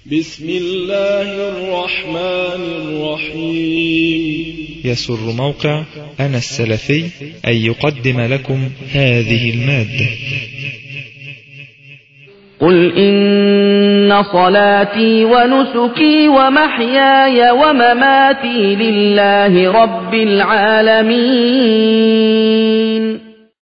بسم الله الرحمن الرحيم يسر موقع أنا السلفي أن يقدم لكم هذه المادة قل إن صلاتي ونسكي ومحياي ومماتي لله رب العالمين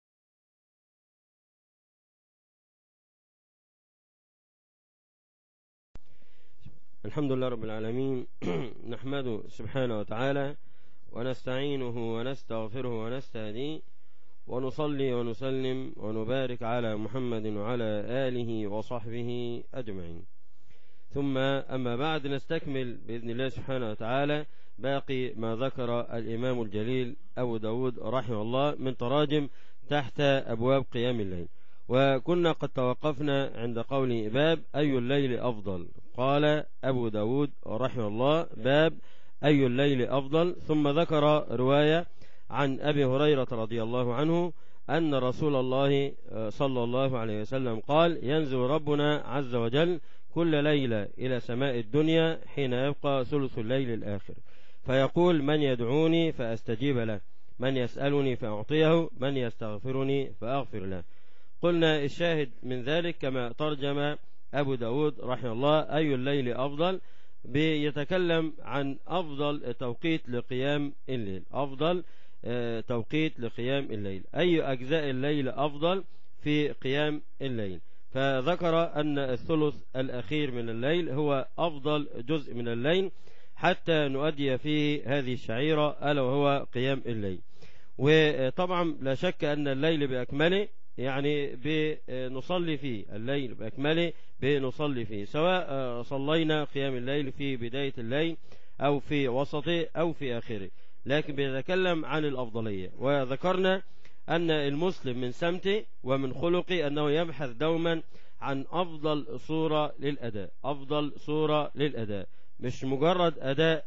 الحمد لله رب العالمين نحمده سبحانه وتعالى ونستعينه ونستغفره ونستهديه ونصلي ونسلم ونبارك على محمد وعلى آله وصحبه أجمعين ثم أما بعد نستكمل بإذن الله سبحانه وتعالى باقي ما ذكر الإمام الجليل أبو داود رحمه الله من تراجم تحت أبواب قيام الليل وكنا قد توقفنا عند قول باب أي الليل أفضل قال أبو داود رحمه الله باب أي الليل أفضل ثم ذكر رواية عن أبي هريرة رضي الله عنه أن رسول الله صلى الله عليه وسلم قال ينزل ربنا عز وجل كل ليلة إلى سماء الدنيا حين يبقى ثلث الليل الآخر فيقول من يدعوني فأستجيب له من يسألني فأعطيه من يستغفرني فأغفر له قلنا الشاهد من ذلك كما ترجم أبو داود رحمه الله أي الليل أفضل بيتكلم عن أفضل توقيت لقيام الليل أفضل توقيت لقيام الليل أي أجزاء الليل أفضل في قيام الليل فذكر أن الثلث الأخير من الليل هو أفضل جزء من الليل حتى نؤدي فيه هذه الشعيرة ألا وهو قيام الليل وطبعا لا شك أن الليل بأكمله يعني بنصلي فيه الليل بأكمله بنصلي فيه سواء صلينا قيام الليل في بداية الليل أو في وسطه أو في آخره لكن بنتكلم عن الأفضلية وذكرنا أن المسلم من سمته ومن خلقه أنه يبحث دوما عن أفضل صورة للأداء أفضل صورة للأداء مش مجرد أداء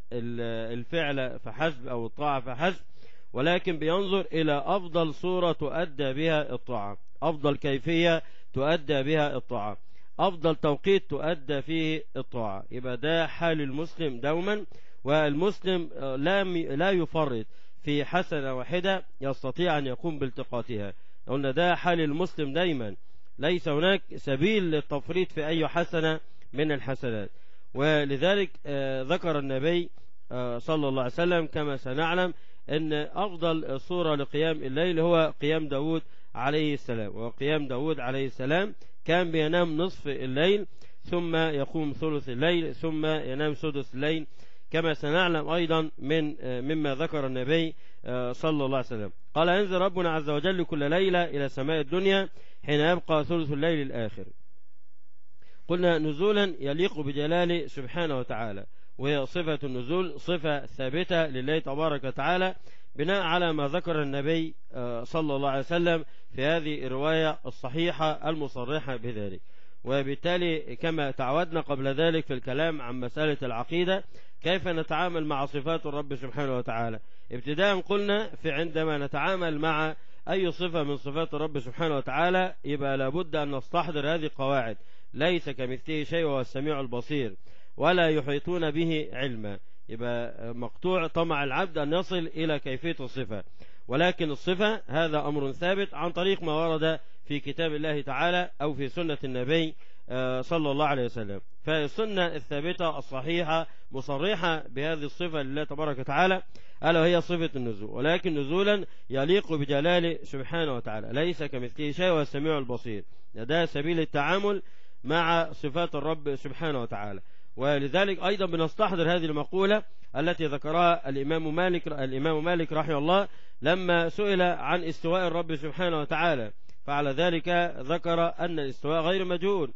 الفعل فحسب أو الطاعة فحسب ولكن بينظر إلى أفضل صورة تؤدى بها الطاعة أفضل كيفية تؤدى بها الطاعة أفضل توقيت تؤدى فيه الطاعة يبقى ده حال المسلم دوما والمسلم لا لا يفرط في حسنة واحدة يستطيع أن يقوم بالتقاطها قلنا ده حال المسلم دايما ليس هناك سبيل للتفريط في أي حسنة من الحسنات ولذلك ذكر النبي صلى الله عليه وسلم كما سنعلم أن أفضل صورة لقيام الليل هو قيام داود عليه السلام وقيام داود عليه السلام كان بينام نصف الليل ثم يقوم ثلث الليل ثم ينام سدس الليل كما سنعلم أيضا من مما ذكر النبي صلى الله عليه وسلم قال ينزل ربنا عز وجل كل ليلة إلى سماء الدنيا حين يبقى ثلث الليل الآخر قلنا نزولا يليق بجلاله سبحانه وتعالى وهي صفة النزول صفة ثابتة لله تبارك وتعالى بناء على ما ذكر النبي صلى الله عليه وسلم في هذه الرواية الصحيحة المصرحة بذلك وبالتالي كما تعودنا قبل ذلك في الكلام عن مسألة العقيدة كيف نتعامل مع صفات الرب سبحانه وتعالى ابتداء قلنا في عندما نتعامل مع أي صفة من صفات الرب سبحانه وتعالى يبقى لابد أن نستحضر هذه القواعد ليس كمثله شيء وهو السميع البصير ولا يحيطون به علما يبقى مقطوع طمع العبد أن يصل إلى كيفية الصفة ولكن الصفة هذا أمر ثابت عن طريق ما ورد في كتاب الله تعالى أو في سنة النبي صلى الله عليه وسلم فالسنة الثابتة الصحيحة مصرحة بهذه الصفة لله تبارك وتعالى ألا وهي صفة النزول ولكن نزولا يليق بجلاله سبحانه وتعالى ليس كمثله شيء وهو السميع البصير ده سبيل التعامل مع صفات الرب سبحانه وتعالى ولذلك أيضا بنستحضر هذه المقولة التي ذكرها الإمام مالك الإمام مالك رحمه الله لما سئل عن استواء الرب سبحانه وتعالى فعلى ذلك ذكر أن الاستواء غير مجهول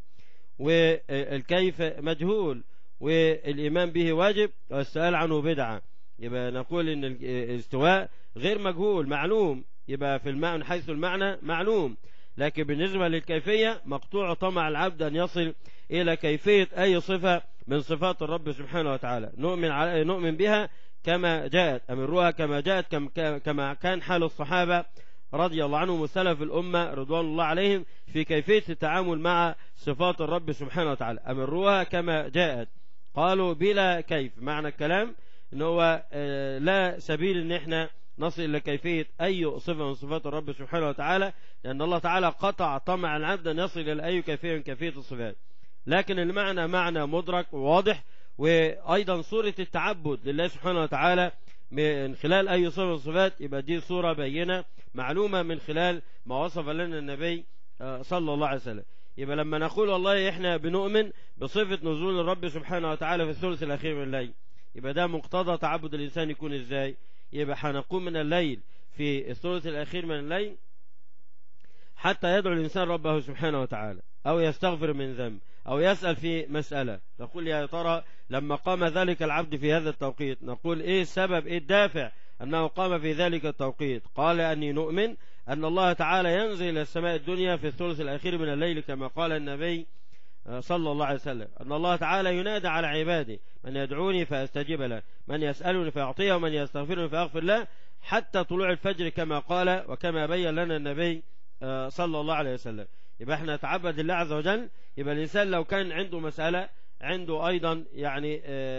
والكيف مجهول والإيمان به واجب والسؤال عنه بدعة يبقى نقول أن الاستواء غير مجهول معلوم يبقى في المعنى حيث المعنى معلوم لكن بالنسبة للكيفية مقطوع طمع العبد أن يصل إلى كيفية أي صفة من صفات الرب سبحانه وتعالى نؤمن على نؤمن بها كما جاءت أمروها كما جاءت كما كان حال الصحابة رضي الله عنهم وسلف الأمة رضوان الله عليهم في كيفية التعامل مع صفات الرب سبحانه وتعالى أمروها كما جاءت قالوا بلا كيف معنى الكلام ان هو لا سبيل ان احنا نصل الى كيفية اي صفة من صفات الرب سبحانه وتعالى لان الله تعالى قطع طمع العبد ان يصل الى اي كيفية من كيفية الصفات لكن المعنى معنى مدرك وواضح وايضا صورة التعبد لله سبحانه وتعالى من خلال اي صفة من الصفات يبقى دي صورة بينة معلومة من خلال ما وصف لنا النبي صلى الله عليه وسلم يبقى لما نقول والله احنا بنؤمن بصفة نزول الرب سبحانه وتعالى في الثلث الأخير من الليل يبقى ده مقتضى تعبد الإنسان يكون ازاي يبقى هنقوم من الليل في الثلث الأخير من الليل حتى يدعو الإنسان ربه سبحانه وتعالى أو يستغفر من ذنب أو يسأل في مسألة نقول يا ترى لما قام ذلك العبد في هذا التوقيت نقول إيه السبب إيه الدافع أنه قام في ذلك التوقيت قال أني نؤمن أن الله تعالى ينزل إلى السماء الدنيا في الثلث الأخير من الليل كما قال النبي صلى الله عليه وسلم أن الله تعالى ينادى على عباده من يدعوني فأستجيب له من يسألني فأعطيه ومن يستغفرني فأغفر له حتى طلوع الفجر كما قال وكما بين لنا النبي صلى الله عليه وسلم يبقى احنا نتعبد الله عز وجل يبقى الإنسان لو كان عنده مسألة عنده أيضا يعني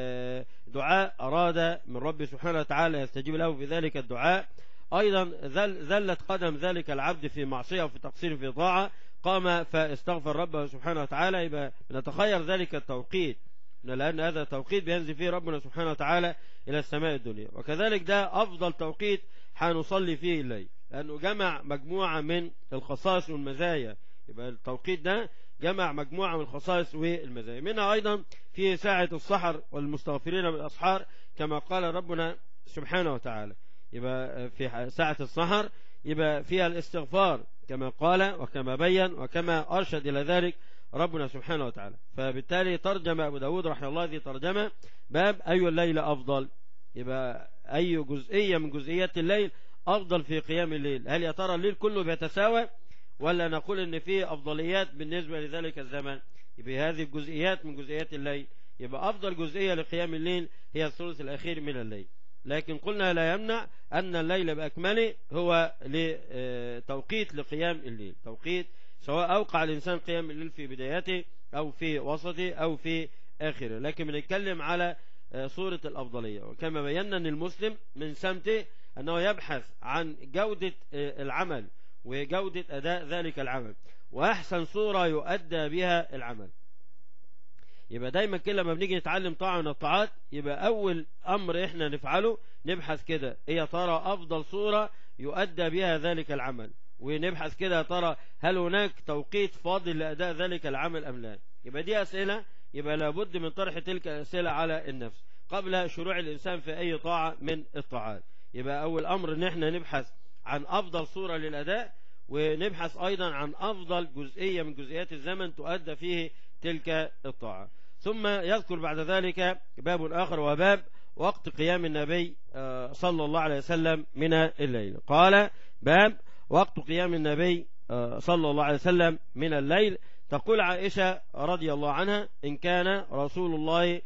دعاء أراد من رب سبحانه وتعالى يستجيب له في ذلك الدعاء أيضا ذلت قدم ذلك العبد في معصية وفي تقصير في طاعة قام فاستغفر ربه سبحانه وتعالى يبقى نتخير ذلك التوقيت لأن هذا التوقيت بينزل فيه ربنا سبحانه وتعالى إلى السماء الدنيا وكذلك ده أفضل توقيت حنصلي فيه الليل لأنه جمع مجموعة من الخصائص والمزايا يبقى التوقيت ده جمع مجموعة من الخصائص والمزايا منها أيضا في ساعة السحر والمستغفرين بالأسحار كما قال ربنا سبحانه وتعالى يبقى في ساعة السحر يبقى فيها الاستغفار كما قال وكما بين وكما أرشد إلى ذلك ربنا سبحانه وتعالى فبالتالي ترجم أبو داود رحمه الله هذه ترجمة باب أي الليل أفضل يبقى أي جزئية من جزئيات الليل أفضل في قيام الليل هل يا ترى الليل كله بيتساوى ولا نقول ان في افضليات بالنسبة لذلك الزمن يبقى هذه الجزئيات من جزئيات الليل يبقى افضل جزئية لقيام الليل هي الثلث الاخير من الليل لكن قلنا لا يمنع ان الليل باكمله هو لتوقيت لقيام الليل توقيت سواء اوقع الانسان قيام الليل في بدايته او في وسطه او في اخره لكن بنتكلم على صورة الافضلية وكما بينا ان المسلم من سمته انه يبحث عن جودة العمل وجودة أداء ذلك العمل وأحسن صورة يؤدى بها العمل يبقى دايما كده لما بنيجي نتعلم طاعة من الطاعات يبقى أول أمر إحنا نفعله نبحث كده إيه يا ترى أفضل صورة يؤدى بها ذلك العمل ونبحث كده يا ترى هل هناك توقيت فاضل لأداء ذلك العمل أم لا يبقى دي أسئلة يبقى لابد من طرح تلك الأسئلة على النفس قبل شروع الإنسان في أي طاعة من الطاعات يبقى أول أمر إن إحنا نبحث عن أفضل صورة للأداء ونبحث أيضا عن أفضل جزئية من جزئيات الزمن تؤدى فيه تلك الطاعة ثم يذكر بعد ذلك باب آخر وباب وقت قيام النبي صلى الله عليه وسلم من الليل قال باب وقت قيام النبي صلى الله عليه وسلم من الليل تقول عائشة رضي الله عنها إن كان رسول الله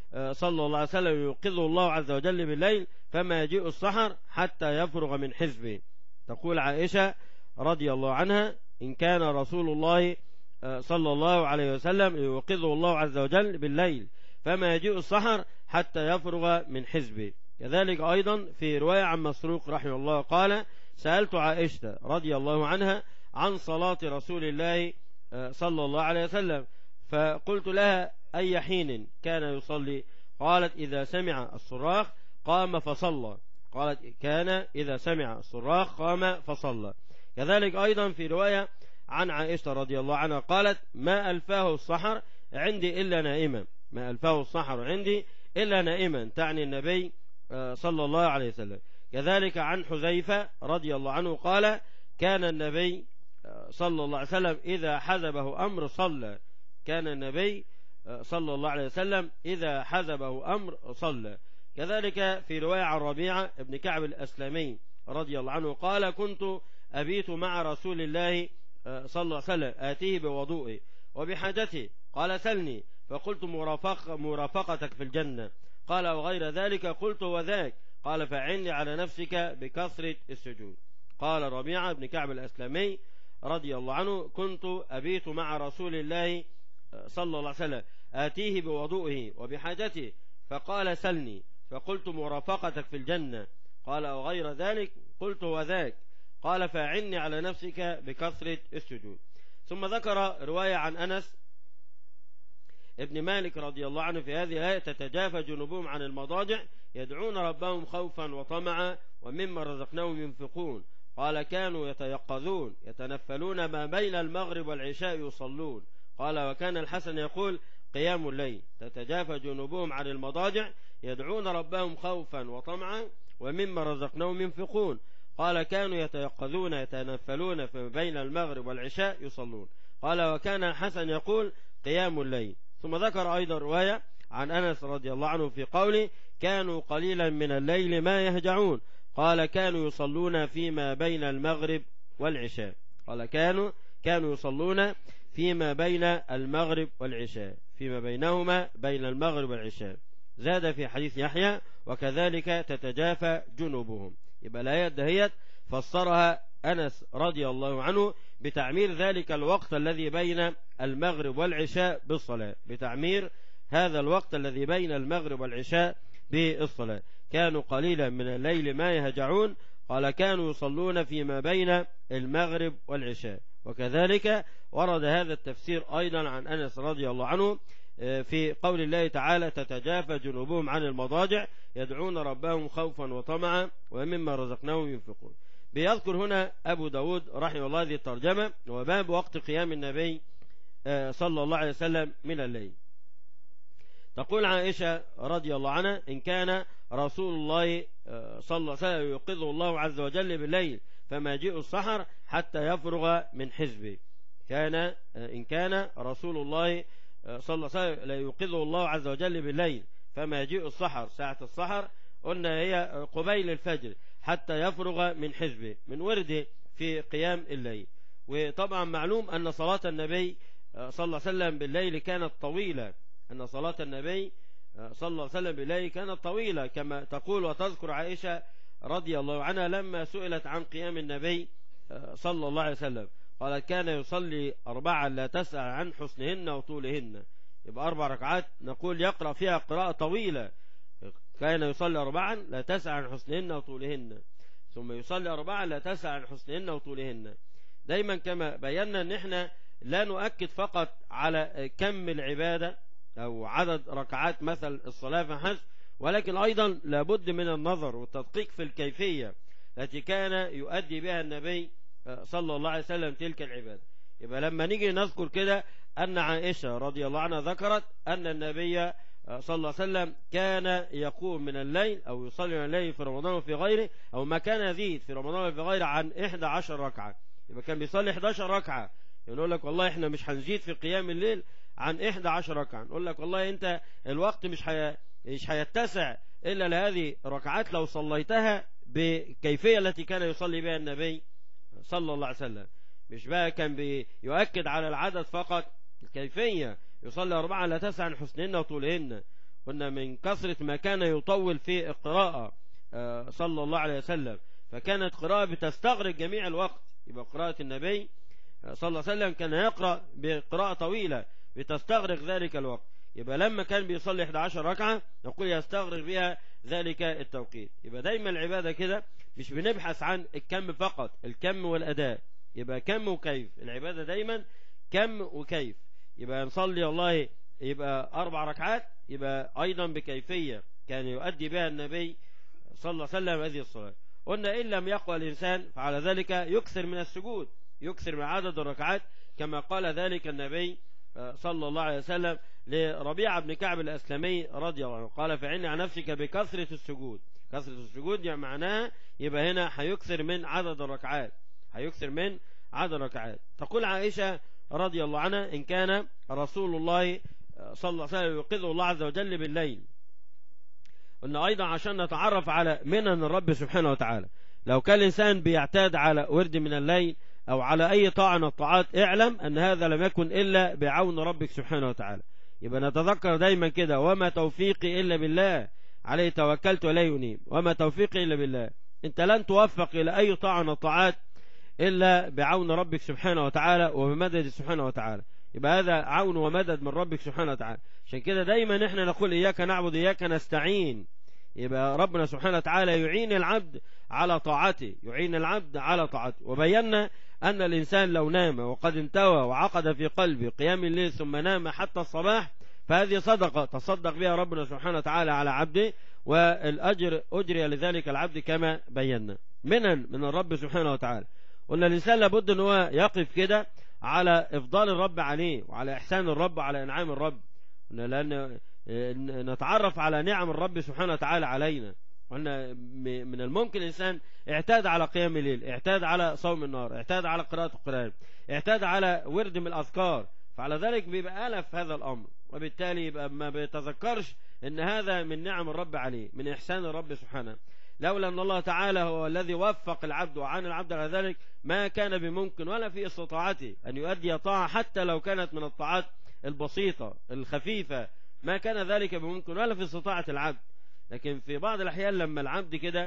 صلى الله عليه وسلم يوقظه الله عز وجل بالليل فما يجيء السحر حتى يفرغ من حزبه تقول عائشة رضي الله عنها إن كان رسول الله صلى الله عليه وسلم يوقظه الله عز وجل بالليل فما يجيء السحر حتى يفرغ من حزبه كذلك أيضا في رواية عن مسروق رحمه الله قال سألت عائشة رضي الله عنها عن صلاة رسول الله صلى الله عليه وسلم فقلت لها أي حين كان يصلي قالت إذا سمع الصراخ قام فصلى قالت كان إذا سمع الصراخ قام فصلى كذلك أيضا في رواية عن عائشة رضي الله عنها قالت ما ألفاه السحر عندي إلا نائما ما ألفاه السحر عندي إلا نائما تعني النبي صلى الله عليه وسلم كذلك عن حذيفة رضي الله عنه قال كان النبي صلى الله عليه وسلم إذا حزبه أمر صلى كان النبي صلى الله عليه وسلم إذا حزبه أمر صلى كذلك في رواية عن ربيعة ابن كعب الأسلمي رضي الله عنه قال كنت أبيت مع رسول الله صلى الله عليه وسلم آتيه بوضوئه وبحاجته قال سلني فقلت مرافق مرافقتك في الجنة قال وغير ذلك قلت وذاك قال فعني على نفسك بكثرة السجود قال ربيعة بن كعب الأسلمي رضي الله عنه كنت أبيت مع رسول الله صلى الله عليه وسلم آتيه بوضوئه وبحاجته فقال سلني فقلت مرافقتك في الجنة قال أو غير ذلك قلت وذاك قال فأعني على نفسك بكثرة السجود ثم ذكر رواية عن أنس ابن مالك رضي الله عنه في هذه الآية تتجافى جنوبهم عن المضاجع يدعون ربهم خوفا وطمعا ومما رزقناهم ينفقون قال كانوا يتيقظون يتنفلون ما بين المغرب والعشاء يصلون قال وكان الحسن يقول قيام الليل تتجافى جنوبهم عن المضاجع يدعون ربهم خوفا وطمعا ومما رزقناهم ينفقون قال كانوا يتيقظون يتنفلون فيما بين المغرب والعشاء يصلون قال وكان الحسن يقول قيام الليل ثم ذكر أيضا رواية عن أنس رضي الله عنه في قوله كانوا قليلا من الليل ما يهجعون قال كانوا يصلون فيما بين المغرب والعشاء قال كانوا كانوا يصلون فيما بين المغرب والعشاء فيما بينهما بين المغرب والعشاء زاد في حديث يحيى وكذلك تتجافى جنوبهم يبقى الآية دهيت فسرها أنس رضي الله عنه بتعمير ذلك الوقت الذي بين المغرب والعشاء بالصلاة بتعمير هذا الوقت الذي بين المغرب والعشاء بالصلاة كانوا قليلا من الليل ما يهجعون قال كانوا يصلون فيما بين المغرب والعشاء وكذلك ورد هذا التفسير أيضا عن أنس رضي الله عنه في قول الله تعالى تتجافى جنوبهم عن المضاجع يدعون ربهم خوفا وطمعا ومما رزقناهم ينفقون بيذكر هنا أبو داود رحمه الله هذه الترجمة وباب وقت قيام النبي صلى الله عليه وسلم من الليل تقول عائشة رضي الله عنها إن كان رسول الله صلى الله عليه وسلم يوقظه الله عز وجل بالليل فما جيء السحر حتى يفرغ من حزبه كان إن كان رسول الله صلى الله عليه وسلم لا يوقظه الله عز وجل بالليل فما يجيء السحر ساعة السحر قلنا هي قبيل الفجر حتى يفرغ من حزبه من ورده في قيام الليل وطبعا معلوم أن صلاة النبي صلى الله عليه وسلم بالليل كانت طويلة أن صلاة النبي صلى الله عليه وسلم بالليل كانت طويلة كما تقول وتذكر عائشة رضي الله عنها لما سئلت عن قيام النبي صلى الله عليه وسلم قالت كان يصلي أربعا لا تسأل عن حسنهن وطولهن يبقى أربع ركعات نقول يقرأ فيها قراءة طويلة كان يصلي أربعا لا تسأل عن حسنهن وطولهن ثم يصلي أربعا لا تسأل عن حسنهن وطولهن دايما كما بينا ان احنا لا نؤكد فقط على كم العبادة أو عدد ركعات مثل الصلاة فحسب ولكن أيضا لابد من النظر والتدقيق في الكيفية التي كان يؤدي بها النبي صلى الله عليه وسلم تلك العبادة يبقى لما نيجي نذكر كده أن عائشة رضي الله عنها ذكرت أن النبي صلى الله عليه وسلم كان يقوم من الليل أو يصلي من الليل في رمضان وفي غيره أو ما كان يزيد في رمضان وفي غيره عن 11 ركعة يبقى كان بيصلي 11 ركعة يقول لك والله احنا مش هنزيد في قيام الليل عن 11 ركعة نقول لك والله انت الوقت مش حي... مش هيتسع إلا لهذه ركعات لو صليتها بكيفية التي كان يصلي بها النبي صلى الله عليه وسلم مش بقى كان بيؤكد على العدد فقط الكيفية يصلي أربعة لا تسع عن حسنهن وطولهن قلنا من كثرة ما كان يطول في القراءة صلى الله عليه وسلم فكانت قراءة بتستغرق جميع الوقت يبقى قراءة النبي صلى الله عليه وسلم كان يقرأ بقراءة طويلة بتستغرق ذلك الوقت يبقى لما كان بيصلي 11 ركعة نقول يستغرق بها ذلك التوقيت يبقى دايما العبادة كده مش بنبحث عن الكم فقط الكم والأداء يبقى كم وكيف العبادة دايما كم وكيف يبقى نصلي والله يبقى أربع ركعات يبقى أيضا بكيفية كان يؤدي بها النبي صلى الله عليه وسلم هذه الصلاة قلنا إن لم يقوى الإنسان فعلى ذلك يكثر من السجود يكثر من عدد الركعات كما قال ذلك النبي صلى الله عليه وسلم لربيع بن كعب الأسلمي رضي الله عنه قال فعني عن نفسك بكثرة السجود كثرة السجود يعني معناها يبقى هنا هيكثر من عدد الركعات هيكثر من عدد الركعات تقول عائشة رضي الله عنها إن كان رسول الله صلى الله عليه وسلم يوقظه الله عز وجل بالليل قلنا أيضا عشان نتعرف على منن الرب سبحانه وتعالى لو كان الإنسان بيعتاد على ورد من الليل أو على أي طاعة من الطاعات اعلم أن هذا لم يكن إلا بعون ربك سبحانه وتعالى يبقى نتذكر دايما كده وما توفيقي إلا بالله عليه توكلت ولا ينيب وما توفيقي إلا بالله انت لن توفق الى اي طاعة من الطاعات الا بعون ربك سبحانه وتعالى وبمدد سبحانه وتعالى يبقى هذا عون ومدد من ربك سبحانه وتعالى عشان كده دايما احنا نقول اياك نعبد اياك نستعين يبقى ربنا سبحانه وتعالى يعين العبد على طاعته يعين العبد على طاعته وبينا أن الإنسان لو نام وقد انتوى وعقد في قلبه قيام الليل ثم نام حتى الصباح فهذه صدقة تصدق بها ربنا سبحانه وتعالى على عبده والأجر أجري لذلك العبد كما بينا منا من الرب سبحانه وتعالى قلنا الإنسان لابد أن هو يقف كده على إفضال الرب عليه وعلى إحسان الرب على إنعام الرب لأن نتعرف على نعم الرب سبحانه وتعالى علينا قلنا من الممكن الإنسان اعتاد على قيام الليل اعتاد على صوم النار اعتاد على قراءة القرآن اعتاد على ورد من الأذكار فعلى ذلك بيبقى ألف هذا الأمر وبالتالي يبقى ما بيتذكرش ان هذا من نعم الرب عليه من إحسان الرب سبحانه لولا أن الله تعالى هو الذي وفق العبد وعان العبد على ذلك ما كان بممكن ولا في استطاعته أن يؤدي طاعة حتى لو كانت من الطاعات البسيطة الخفيفة ما كان ذلك بممكن ولا في استطاعة العبد لكن في بعض الأحيان لما العبد كده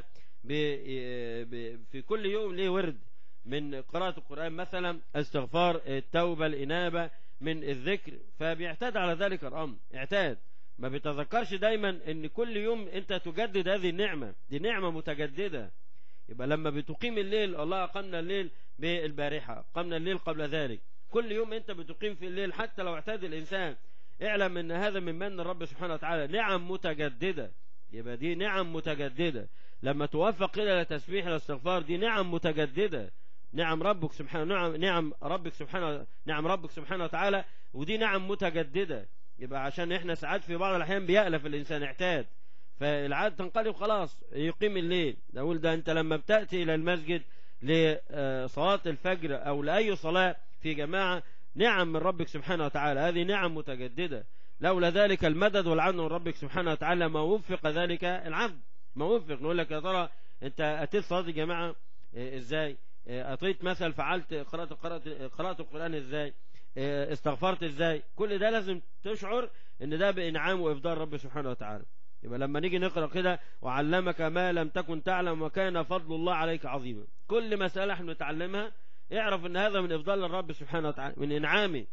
في كل يوم ليه ورد من قراءة القرآن مثلا استغفار التوبة الإنابة من الذكر فبيعتاد على ذلك الأمر اعتاد ما بيتذكرش دايما ان كل يوم انت تجدد هذه النعمة دي نعمة متجددة يبقى لما بتقيم الليل الله أقمنا الليل بالبارحة قمنا الليل قبل ذلك كل يوم انت بتقيم في الليل حتى لو اعتاد الإنسان اعلم ان هذا من من الرب سبحانه وتعالى نعم متجددة يبقى دي نعم متجددة لما توفق إلى التسبيح والاستغفار دي نعم متجددة نعم ربك سبحانه نعم نعم ربك سبحانه نعم ربك سبحانه وتعالى ودي نعم متجددة يبقى عشان احنا ساعات في بعض الأحيان بيألف الإنسان اعتاد فالعادة تنقلب خلاص يقيم الليل نقول ده أنت لما بتأتي إلى المسجد لصلاة الفجر أو لأي صلاة في جماعة نعم من ربك سبحانه وتعالى هذه نعم متجددة لولا ذلك المدد والعون من ربك سبحانه وتعالى ما وفق ذلك العبد ما وفق نقول لك يا ترى انت اتيت صلاه الجماعه ازاي اتيت مثلا فعلت قرات قرات قرات القران ازاي استغفرت ازاي كل ده لازم تشعر ان ده بانعام وافضال رب سبحانه وتعالى يبقى لما نيجي نقرا كده وعلمك ما لم تكن تعلم وكان فضل الله عليك عظيما كل مساله احنا بنتعلمها اعرف ان هذا من افضال الرب سبحانه وتعالى من انعامه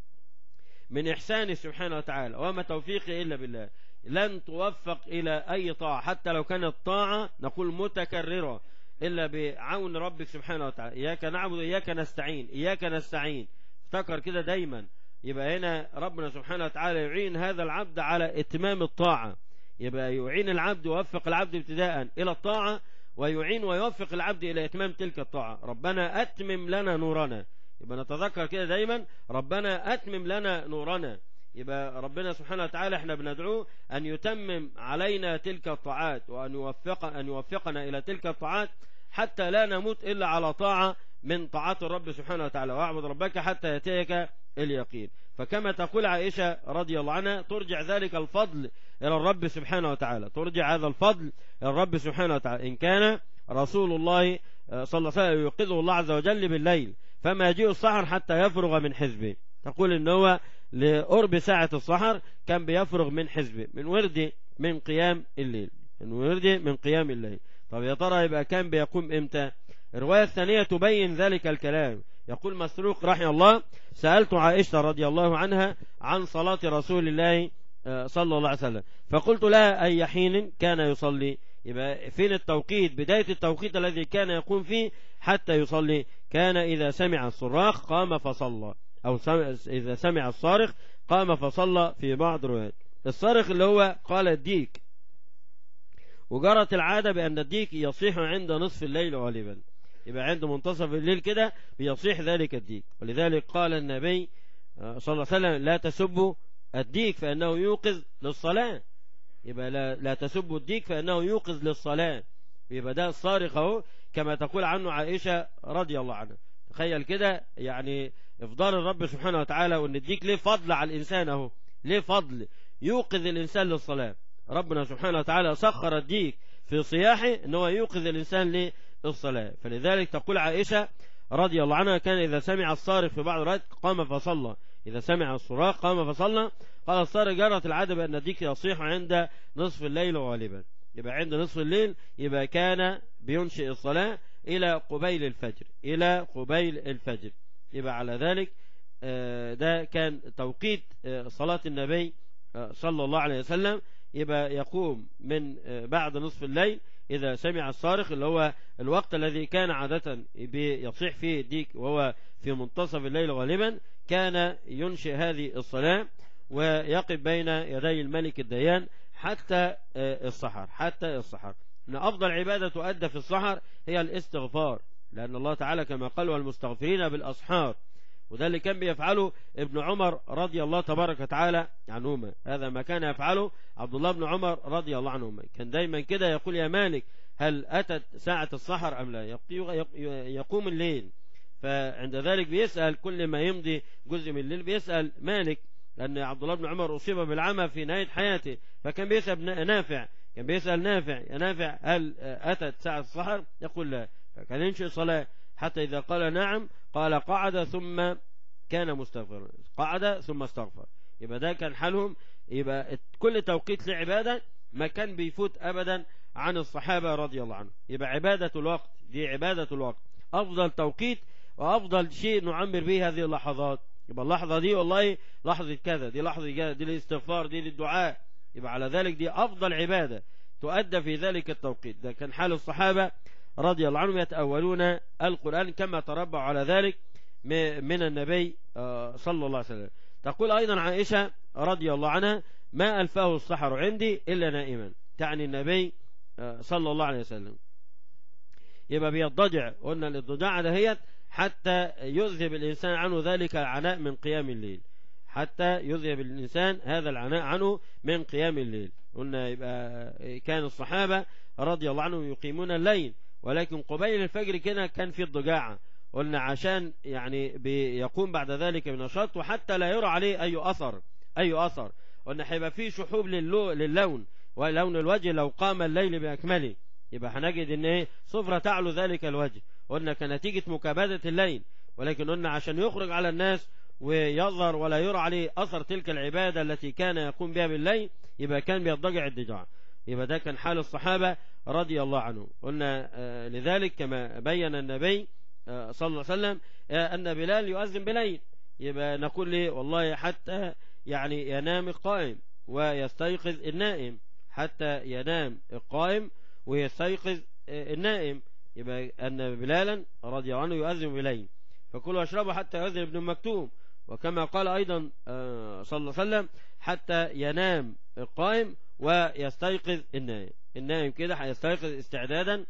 من إحسانه سبحانه وتعالى وما توفيقي إلا بالله لن توفق إلى أي طاعة حتى لو كانت طاعة نقول متكررة إلا بعون ربك سبحانه وتعالى إياك نعبد إياك نستعين إياك نستعين افتكر كده دايما يبقى هنا ربنا سبحانه وتعالى يعين هذا العبد على اتمام الطاعة يبقى يعين العبد ويوفق العبد ابتداء إلى الطاعة ويعين ويوفق العبد إلى إتمام تلك الطاعة ربنا أتمم لنا نورنا يبقى نتذكر كده دايما ربنا أتمم لنا نورنا يبقى ربنا سبحانه وتعالى احنا بندعوه أن يتمم علينا تلك الطاعات وأن يوفق أن يوفقنا إلى تلك الطاعات حتى لا نموت إلا على طاعة من طاعات الرب سبحانه وتعالى واعبد ربك حتى يأتيك اليقين فكما تقول عائشة رضي الله عنها ترجع ذلك الفضل إلى الرب سبحانه وتعالى ترجع هذا الفضل إلى الرب سبحانه وتعالى إن كان رسول الله صلى الله عليه وسلم يوقظه الله عز وجل بالليل فما يجيء السحر حتى يفرغ من حزبه تقول ان هو لقرب ساعة السحر كان بيفرغ من حزبه من ورد من قيام الليل من ورد من قيام الليل طب يا ترى يبقى كان بيقوم امتى الرواية الثانية تبين ذلك الكلام يقول مسروق رحمه الله سألت عائشة رضي الله عنها عن صلاة رسول الله صلى الله عليه وسلم فقلت لها أي حين كان يصلي يبقى فين التوقيت بداية التوقيت الذي كان يقوم فيه حتى يصلي كان إذا سمع الصراخ قام فصلى أو إذا سمع الصارخ قام فصلى في بعض الروايات الصارخ اللي هو قال الديك وجرت العادة بأن الديك يصيح عند نصف الليل غالبا يبقى عند منتصف الليل كده بيصيح ذلك الديك ولذلك قال النبي صلى الله عليه وسلم لا تسبوا الديك فإنه يوقظ للصلاة يبقى لا, لا تسبوا الديك فإنه يوقظ للصلاة يبقى ده الصارخ اهو كما تقول عنه عائشة رضي الله عنها تخيل كده يعني افضال الرب سبحانه وتعالى وان الديك ليه فضل على الانسان اهو ليه فضل يوقظ الانسان للصلاة ربنا سبحانه وتعالى سخر الديك في صياحه ان هو يوقظ الانسان للصلاة فلذلك تقول عائشة رضي الله عنها كان اذا سمع الصارخ في بعض الوقت قام فصلى إذا سمع الصراخ قام فصلى قال الصارخ جرت العادة بأن الديك يصيح عند نصف الليل غالبا يبقى عند نصف الليل يبقى كان بينشئ الصلاة إلى قبيل الفجر إلى قبيل الفجر يبقى على ذلك ده كان توقيت صلاة النبي صلى الله عليه وسلم يبقى يقوم من بعد نصف الليل إذا سمع الصارخ اللي هو الوقت الذي كان عادة يصيح فيه الديك وهو في منتصف الليل غالبا كان ينشئ هذه الصلاة ويقف بين يدي الملك الديان حتى السحر حتى السحر أن أفضل عبادة تؤدى في السحر هي الاستغفار لأن الله تعالى كما قال والمستغفرين بالأسحار وده اللي كان بيفعله ابن عمر رضي الله تبارك وتعالى عنهما هذا ما كان يفعله عبد الله بن عمر رضي الله عنهما كان دايما كده يقول يا مالك هل أتت ساعة السحر أم لا يقوم الليل فعند ذلك بيسأل كل ما يمضي جزء من الليل بيسأل مالك لأن عبد الله بن عمر أصيب بالعمى في نهاية حياته فكان بيسأل نافع كان بيسأل نافع يا نافع هل أتت ساعة السحر يقول لا فكان ينشئ صلاة حتى إذا قال نعم قال قعد ثم كان مستغفرا قعد ثم استغفر يبقى ده كان حالهم يبقى كل توقيت لعبادة ما كان بيفوت أبدا عن الصحابة رضي الله عنهم يبقى عبادة الوقت دي عبادة الوقت أفضل توقيت وأفضل شيء نعمر به هذه اللحظات يبقى اللحظة دي والله لحظة كذا دي لحظة كذا دي الاستغفار دي للدعاء يبقى على ذلك دي أفضل عبادة تؤدى في ذلك التوقيت ده كان حال الصحابة رضي الله عنهم يتأولون القرآن كما تربوا على ذلك من النبي صلى الله عليه وسلم تقول أيضا عائشة رضي الله عنها ما ألفاه السحر عندي إلا نائما تعني النبي صلى الله عليه وسلم يبقى بيضجع قلنا الاضطجاع دهيت حتى يذهب الإنسان عنه ذلك العناء من قيام الليل حتى يذهب الإنسان هذا العناء عنه من قيام الليل قلنا يبقى كان الصحابة رضي الله عنهم يقيمون الليل ولكن قبيل الفجر كده كان في الضجاعة قلنا عشان يعني بيقوم بعد ذلك بنشاط وحتى لا يرى عليه أي أثر أي أثر قلنا هيبقى فيه شحوب للون ولون الوجه لو قام الليل بأكمله يبقى هنجد ان ايه صفرة تعلو ذلك الوجه قلنا كنتيجة مكابدة الليل ولكن قلنا عشان يخرج على الناس ويظهر ولا يرى عليه أثر تلك العبادة التي كان يقوم بها بالليل يبقى كان بيضجع الضجاع يبقى ده كان حال الصحابة رضي الله عنهم قلنا آه لذلك كما بين النبي آه صلى الله عليه وسلم آه أن بلال يؤذن بليل يبقى نقول لي والله حتى يعني ينام القائم ويستيقظ النائم حتى ينام القائم ويستيقظ النائم يبقى أن بلالا رضي الله عنه يؤذن بليل فكلوا واشربوا حتى يؤذن ابن مكتوم وكما قال أيضا صلى الله عليه وسلم حتى ينام القائم ويستيقظ النائم النائم كده هيستيقظ استعدادا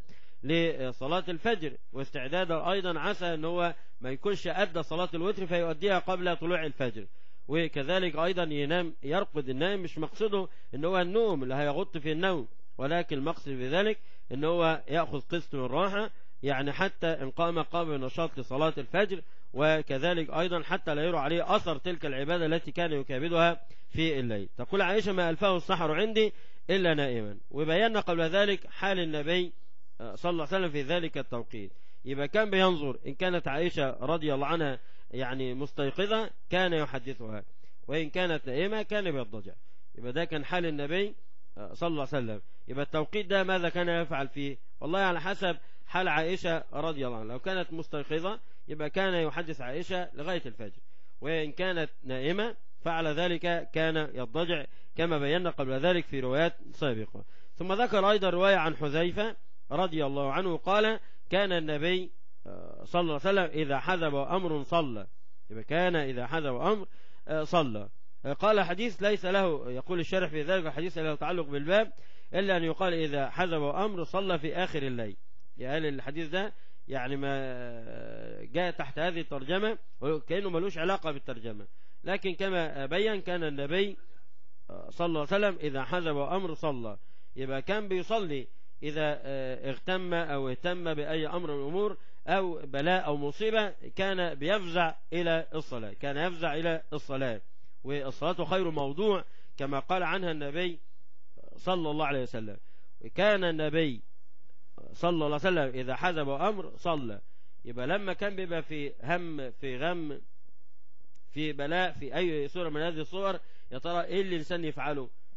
لصلاة الفجر واستعدادا أيضا عسى أن هو ما يكونش أدى صلاة الوتر فيؤديها قبل طلوع الفجر وكذلك أيضا ينام يرقد النائم مش مقصده أن هو النوم اللي هيغط في النوم ولكن المقصد بذلك أن هو يأخذ قسط من الراحة يعني حتى إن قام قام بنشاط لصلاة الفجر وكذلك أيضا حتى لا يرى عليه أثر تلك العبادة التي كان يكابدها في الليل تقول عائشة ما ألفاه السحر عندي إلا نائما وبينا قبل ذلك حال النبي صلى الله عليه وسلم في ذلك التوقيت يبقى كان بينظر إن كانت عائشة رضي الله عنها يعني مستيقظة كان يحدثها وإن كانت نائمة كان بيضجع يبقى ده كان حال النبي صلى الله عليه وسلم يبقى التوقيت ده ماذا كان يفعل فيه والله على حسب حال عائشة رضي الله عنها لو كانت مستيقظة يبقى كان يحدث عائشة لغاية الفجر وإن كانت نائمة فعل ذلك كان يضجع كما بينا قبل ذلك في روايات سابقة ثم ذكر أيضا رواية عن حذيفة رضي الله عنه قال كان النبي صلى الله عليه وسلم إذا حذب أمر صلى يبقى كان إذا حذب أمر صلى قال حديث ليس له يقول الشارح في ذلك الحديث له تعلق بالباب إلا أن يقال إذا حذب أمر صلى في آخر الليل يعني الحديث ده يعني ما جاء تحت هذه الترجمة كأنه ملوش علاقة بالترجمة لكن كما بين كان النبي صلى الله عليه وسلم إذا حذب أمر صلى يبقى كان بيصلي إذا اغتم أو اهتم بأي أمر من الأمور أو بلاء أو مصيبة كان بيفزع إلى الصلاة كان يفزع إلى الصلاة والصلاة خير موضوع كما قال عنها النبي صلى الله عليه وسلم كان النبي صلى الله عليه وسلم إذا حزب أمر صلى يبقى لما كان بيبقى في هم في غم في بلاء في أي صورة من هذه الصور يا ترى إيه اللي الإنسان يفعله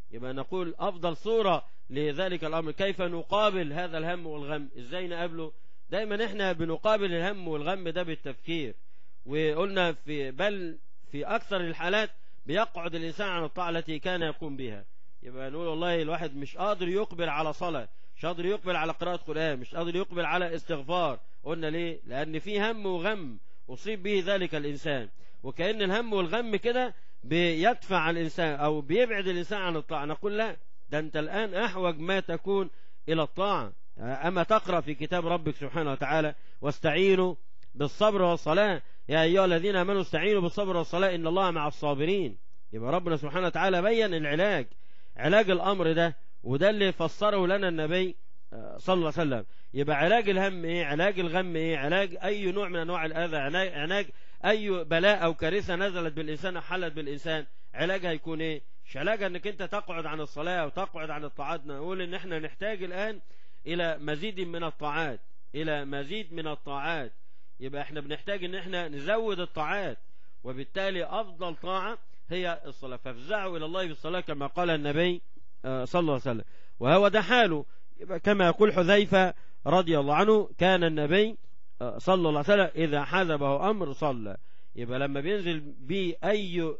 يبقى نقول أفضل صورة لذلك الأمر كيف نقابل هذا الهم والغم إزاي نقابله دايما احنا بنقابل الهم والغم ده بالتفكير وقلنا في بل في أكثر الحالات بيقعد الإنسان عن الطاعة التي كان يقوم بها يبقى نقول والله الواحد مش قادر يقبل على صلاة مش قادر يقبل على قراءة قرآن مش قادر يقبل على استغفار قلنا ليه لأن في هم وغم أصيب به ذلك الإنسان وكأن الهم والغم كده بيدفع الإنسان أو بيبعد الإنسان عن الطاعة نقول لا ده أنت الآن أحوج ما تكون إلى الطاعة أما تقرأ في كتاب ربك سبحانه وتعالى واستعينوا بالصبر والصلاة يا أيها الذين آمنوا استعينوا بالصبر والصلاة إن الله مع الصابرين يبقى ربنا سبحانه وتعالى بين العلاج علاج الأمر ده وده اللي فسره لنا النبي صلى الله عليه وسلم يبقى علاج الهم ايه علاج الغم ايه علاج اي نوع من انواع الاذى علاج اي بلاء او كارثه نزلت بالانسان او حلت بالانسان علاجها هيكون ايه مش علاجها انك انت تقعد عن الصلاه وتقعد عن الطاعات نقول ان احنا نحتاج الان الى مزيد من الطاعات الى مزيد من الطاعات يبقى احنا بنحتاج ان احنا نزود الطاعات وبالتالي افضل طاعه هي الصلاه فافزعوا الى الله بالصلاه كما قال النبي صلى الله عليه وسلم وهو ده حاله يبقى كما يقول حذيفة رضي الله عنه كان النبي صلى الله عليه وسلم إذا حزبه أمر صلى يبقى لما بينزل بيه أي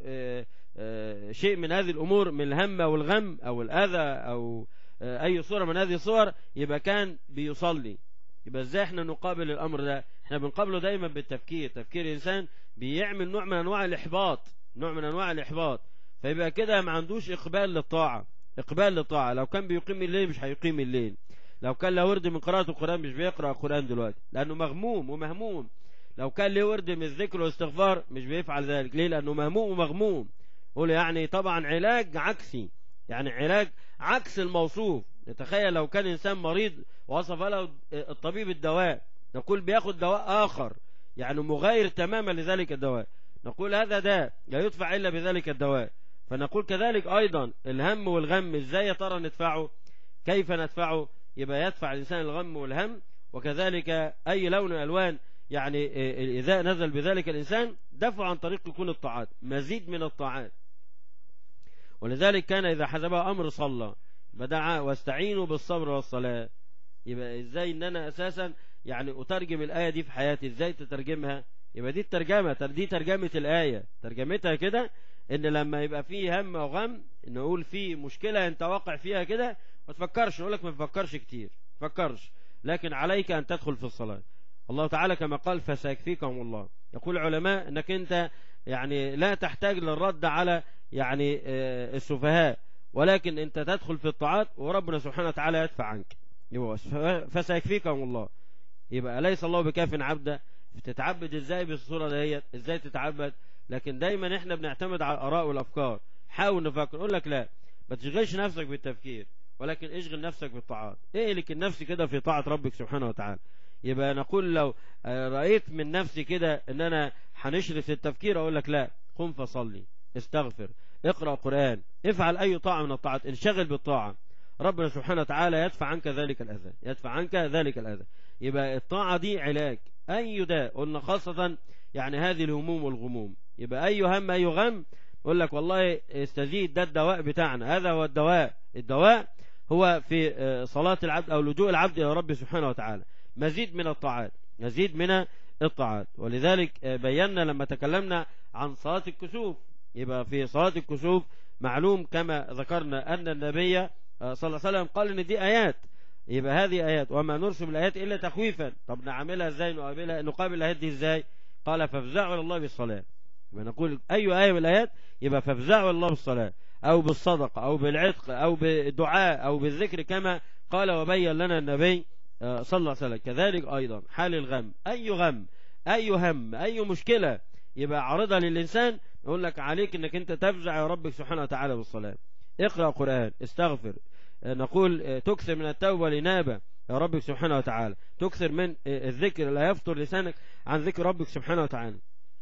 شيء من هذه الأمور من الهم أو الغم أو الأذى أو أي صورة من هذه الصور يبقى كان بيصلي يبقى ازاي احنا نقابل الأمر ده احنا بنقابله دايما بالتفكير تفكير الإنسان بيعمل نوع من أنواع الإحباط نوع من أنواع الإحباط فيبقى كده ما عندوش إقبال للطاعة إقبال للطاعة لو كان بيقيم الليل مش هيقيم الليل لو كان له ورد من قراءة القرآن مش بيقرأ القرآن دلوقتي لأنه مغموم ومهموم لو كان له ورد من الذكر والاستغفار مش بيفعل ذلك ليه لأنه مهموم ومغموم قول يعني طبعا علاج عكسي يعني علاج عكس الموصوف نتخيل لو كان إنسان مريض ووصف له الطبيب الدواء نقول بياخد دواء آخر يعني مغاير تماما لذلك الدواء نقول هذا داء لا يدفع إلا بذلك الدواء فنقول كذلك أيضا الهم والغم إزاي يا ترى ندفعه كيف ندفعه يبقى يدفع الإنسان الغم والهم وكذلك أي لون ألوان يعني إذا نزل بذلك الإنسان دفع عن طريق يكون الطاعات مزيد من الطاعات ولذلك كان إذا حزبه أمر صلى بدعا واستعينوا بالصبر والصلاة يبقى إزاي إن أنا أساسا يعني أترجم الآية دي في حياتي إزاي تترجمها يبقى دي الترجمة دي ترجمة الآية ترجمتها كده ان لما يبقى فيه هم او غم نقول فيه مشكلة انت واقع فيها كده ما تفكرش نقول لك ما تفكرش كتير تفكرش لكن عليك ان تدخل في الصلاة الله تعالى كما قال فسيكفيكهم الله يقول العلماء انك انت يعني لا تحتاج للرد على يعني السفهاء ولكن انت تدخل في الطاعات وربنا سبحانه وتعالى يدفع عنك فسيكفيكهم الله يبقى ليس الله بكاف عبدا تتعبد ازاي بالصورة ديت ازاي تتعبد لكن دايما احنا بنعتمد على الاراء والافكار حاول نفكر اقول لك لا ما تشغلش نفسك بالتفكير ولكن اشغل نفسك بالطاعات اهلك النفس كده في طاعة ربك سبحانه وتعالى يبقى نقول لو رأيت من نفسي كده ان انا هنشرف في التفكير اقول لك لا قم فصلي استغفر اقرأ قرآن افعل اي طاعة من الطاعات انشغل بالطاعة ربنا سبحانه وتعالى يدفع عنك ذلك الأذى يدفع عنك ذلك الأذى يبقى الطاعة دي علاج أي داء قلنا خاصة يعني هذه الهموم والغموم يبقى أي هم أي غم يقول لك والله استزيد ده الدواء بتاعنا هذا هو الدواء الدواء هو في صلاة العبد أو لجوء العبد إلى ربه سبحانه وتعالى مزيد من الطاعات مزيد من الطاعات ولذلك بينا لما تكلمنا عن صلاة الكسوف يبقى في صلاة الكسوف معلوم كما ذكرنا أن النبي صلى الله عليه وسلم قال إن دي آيات يبقى هذه آيات وما نرسم الآيات إلا تخويفا طب نعملها إزاي نقابلها نقابل الآيات دي إزاي قال فافزعوا إلى الله بالصلاة يبقى نقول أي آية من الآيات يبقى فافزعوا إلى الله بالصلاة أو بالصدقة أو بالعتق أو بالدعاء أو بالذكر كما قال وبين لنا النبي صلى الله عليه وسلم كذلك أيضا حال الغم أي غم أي هم أي مشكلة يبقى عارضها للإنسان يقول لك عليك أنك أنت تفزع يا ربك سبحانه وتعالى بالصلاة اقرأ قرآن استغفر نقول تكثر من التوبة والإنابة يا ربك سبحانه وتعالى تكثر من الذكر لا يفطر لسانك عن ذكر ربك سبحانه وتعالى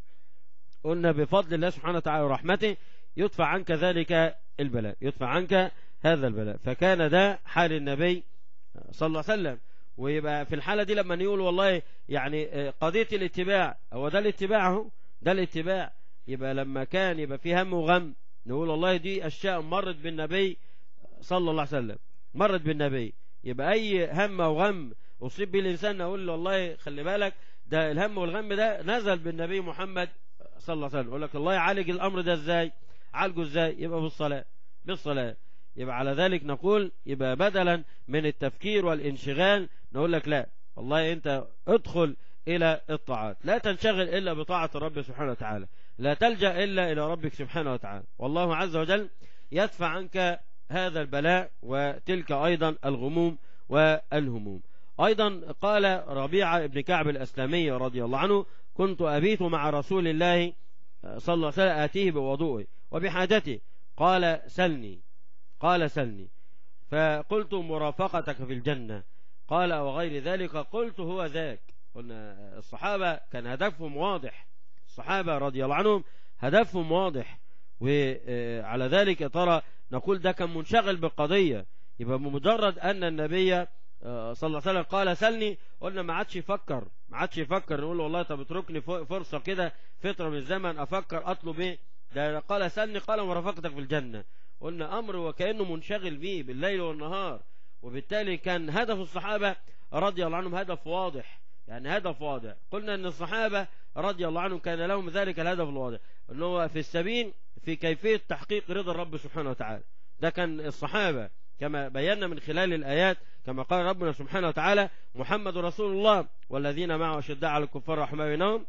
قلنا بفضل الله سبحانه وتعالى ورحمته يدفع عنك ذلك البلاء يدفع عنك هذا البلاء فكان ده حال النبي صلى الله عليه وسلم ويبقى في الحالة دي لما نقول والله يعني قضية الاتباع هو ده الاتباع اهو ده الاتباع يبقى لما كان يبقى في هم وغم نقول والله دي أشياء مرت بالنبي صلى الله عليه وسلم مرت بالنبي يبقى أي هم أو غم أصيب به الإنسان أقول له والله خلي بالك ده الهم والغم ده نزل بالنبي محمد صلى الله عليه وسلم يقول لك الله يعالج الأمر ده إزاي عالجه إزاي يبقى بالصلاة بالصلاة يبقى على ذلك نقول يبقى بدلا من التفكير والانشغال نقول لك لا والله أنت ادخل إلى الطاعات لا تنشغل إلا بطاعة الرب سبحانه وتعالى لا تلجأ إلا إلى ربك سبحانه وتعالى والله عز وجل يدفع عنك هذا البلاء وتلك أيضا الغموم والهموم أيضا قال ربيعة بن كعب الأسلامي رضي الله عنه كنت أبيت مع رسول الله صلى الله عليه وسلم آتيه بوضوءه وبحاجته قال سلني قال سلني فقلت مرافقتك في الجنة قال وغير ذلك قلت هو ذاك قلنا الصحابة كان هدفهم واضح الصحابة رضي الله عنهم هدفهم واضح وعلى ذلك ترى نقول ده كان منشغل بالقضية يبقى بمجرد أن النبي صلى الله عليه وسلم قال سلني قلنا ما عادش يفكر ما عادش يفكر نقول والله طب اتركني فرصة كده فترة من الزمن أفكر أطلب إيه ده قال سلني قال مرافقتك في الجنة قلنا أمر وكأنه منشغل به بالليل والنهار وبالتالي كان هدف الصحابة رضي الله عنهم هدف واضح يعني هدف واضح قلنا أن الصحابة رضي الله عنهم كان لهم ذلك الهدف الواضح أنه في السبيل في كيفية تحقيق رضا الرب سبحانه وتعالى ده كان الصحابة كما بينا من خلال الآيات كما قال ربنا سبحانه وتعالى محمد رسول الله والذين معه أشداء على الكفار رحمة بينهم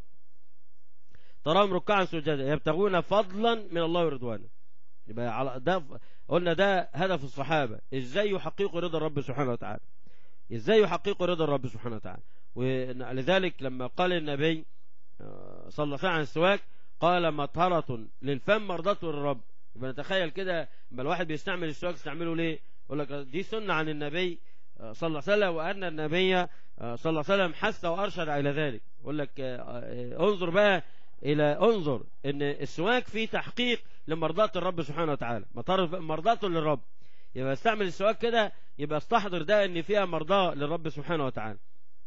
تراهم ركعا سجدا يبتغون فضلا من الله ورضوانه يبقى على ده قلنا ده هدف الصحابة ازاي يحققوا رضا الرب سبحانه وتعالى ازاي يحققوا رضا الرب سبحانه وتعالى ولذلك لما قال النبي صلى الله عليه وسلم عن السواك قال مطهرة للفم مرضته للرب يبقى نتخيل كده لما الواحد بيستعمل السواك يستعمله ليه يقول لك دي سنة عن النبي صلى الله عليه وسلم وأن النبي صلى الله عليه وسم حث وأرشد إلى ذلك يقول لك انظر بقى إلى انظر إن السواك فيه تحقيق لمرضاة الرب سبحانه وتعالى مرضاته للرب يبقى استعمل السواك كده يبقى استحضر ده إن فيها مرضاة للرب سبحانه وتعالى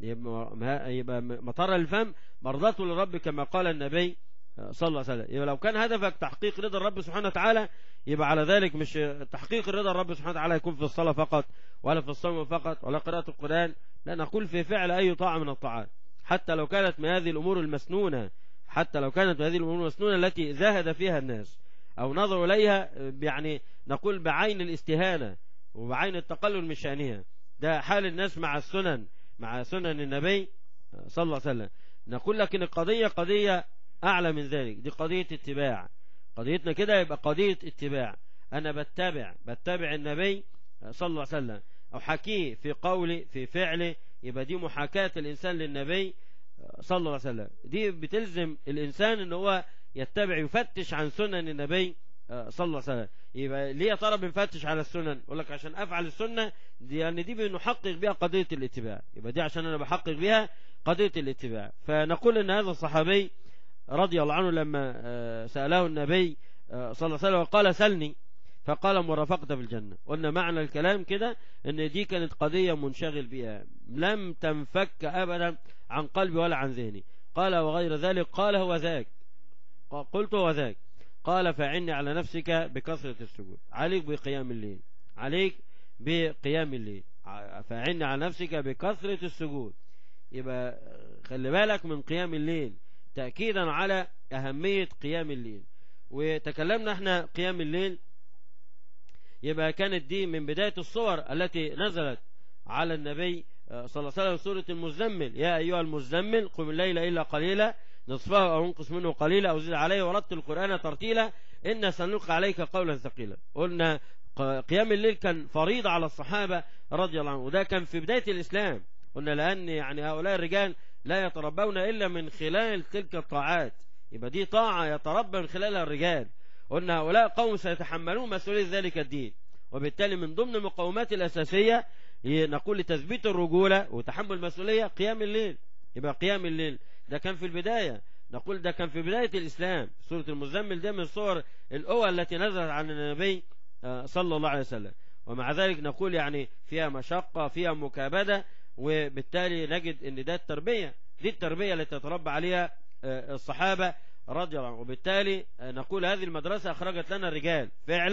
يبقى مطر الفم مرضاته للرب كما قال النبي صلى الله عليه وسلم يبقى لو كان هدفك تحقيق رضا الرب سبحانه وتعالى يبقى على ذلك مش تحقيق رضا الرب سبحانه وتعالى يكون في الصلاة فقط ولا في الصوم فقط ولا قراءة القرآن لا نقول في فعل أي طاعة من الطاعات حتى لو كانت من هذه الأمور المسنونة حتى لو كانت من هذه الأمور المسنونة التي زاهد فيها الناس أو نظروا إليها يعني نقول بعين الاستهانة وبعين التقلل من شأنها ده حال الناس مع السنن مع سنن النبي صلى الله عليه وسلم نقول لكن القضية قضية أعلى من ذلك دي قضية اتباع قضيتنا كده يبقى قضية اتباع أنا بتبع بتبع النبي صلى الله عليه وسلم أو حكيه في قولي في فعله يبقى دي محاكاة الإنسان للنبي صلى الله عليه وسلم دي بتلزم الإنسان أن هو يتبع يفتش عن سنن النبي صلى الله عليه وسلم يبقى ليه يا ترى بنفتش على السنن يقول لك عشان افعل السنه دي يعني دي بنحقق بها قضيه الاتباع يبقى دي عشان انا بحقق بها قضيه الاتباع فنقول ان هذا الصحابي رضي الله عنه لما ساله النبي صلى الله عليه وسلم وقال سلني فقال مرافقة في الجنة قلنا معنى الكلام كده ان دي كانت قضية منشغل بها لم تنفك ابدا عن قلبي ولا عن ذهني قال وغير ذلك قال هو ذاك قلت هو ذاك قال فعني على نفسك بكثرة السجود عليك بقيام الليل عليك بقيام الليل فعني على نفسك بكثرة السجود يبقى خلي بالك من قيام الليل تأكيدا على أهمية قيام الليل وتكلمنا احنا قيام الليل يبقى كانت دي من بداية الصور التي نزلت على النبي صلى الله عليه وسلم سورة المزمل يا أيها المزمل قم الليل إلا قليلا نصفه أو انقص منه قليلا أو زد عليه ورتل القرآن ترتيلا إن سنلقى عليك قولا ثقيلا قلنا قيام الليل كان فريضة على الصحابة رضي الله عنهم وده كان في بداية الإسلام قلنا لأن يعني هؤلاء الرجال لا يتربون إلا من خلال تلك الطاعات يبقى دي طاعة يتربى من خلالها الرجال قلنا هؤلاء قوم سيتحملون مسؤولية ذلك الدين وبالتالي من ضمن المقومات الأساسية نقول لتثبيت الرجولة وتحمل المسؤولية قيام الليل يبقى قيام الليل ده كان في البداية نقول ده كان في بداية الإسلام سورة المزمل ده من الصور الأولى التي نزلت عن النبي صلى الله عليه وسلم ومع ذلك نقول يعني فيها مشقة فيها مكابدة وبالتالي نجد ان ده التربية دي التربية التي تتربى عليها الصحابة رضي الله عنهم وبالتالي نقول هذه المدرسة أخرجت لنا الرجال فعلا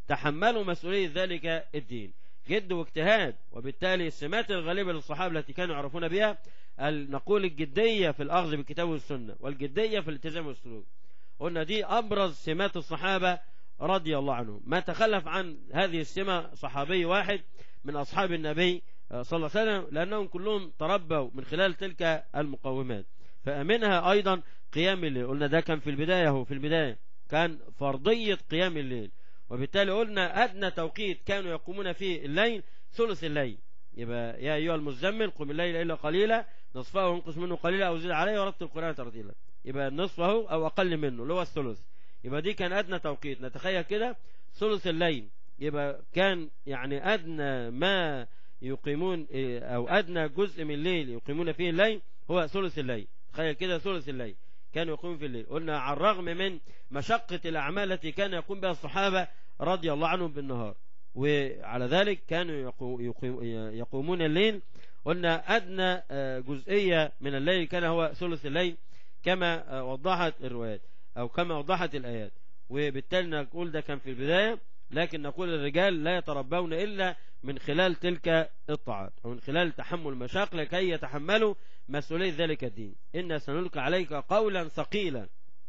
تحملوا مسؤولية ذلك الدين جد واجتهاد وبالتالي السمات الغالبة للصحابة التي كانوا يعرفون بها نقول الجدية في الأخذ بالكتاب والسنة والجدية في الالتزام والسلوك قلنا دي أبرز سمات الصحابة رضي الله عنهم ما تخلف عن هذه السمة صحابي واحد من أصحاب النبي صلى الله عليه وسلم لأنهم كلهم تربوا من خلال تلك المقومات فأمنها أيضا قيام الليل قلنا ده كان في البداية هو في البداية كان فرضية قيام الليل وبالتالي قلنا أدنى توقيت كانوا يقومون فيه الليل ثلث الليل يبقى يا أيها المزمل قم الليل إلا قليلا نصفه وانقص منه قليلا أو زد عليه ورتل القرآن ترتيلا يبقى نصفه أو أقل منه اللي هو الثلث يبقى دي كان أدنى توقيت نتخيل كده ثلث الليل يبقى كان يعني أدنى ما يقيمون أو أدنى جزء من الليل يقيمون فيه الليل هو ثلث الليل تخيل كده ثلث الليل كانوا يقومون في الليل قلنا على الرغم من مشقة الأعمال التي كان يقوم بها الصحابة رضي الله عنهم بالنهار وعلى ذلك كانوا يقومون الليل قلنا أدنى جزئية من الليل كان هو ثلث الليل كما وضحت الروايات أو كما وضحت الآيات وبالتالي نقول ده كان في البداية لكن نقول الرجال لا يتربون إلا من خلال تلك الطاعات ومن خلال تحمل المشاق لكي يتحملوا مسؤولية ذلك الدين إن سنلقى عليك قولا ثقيلا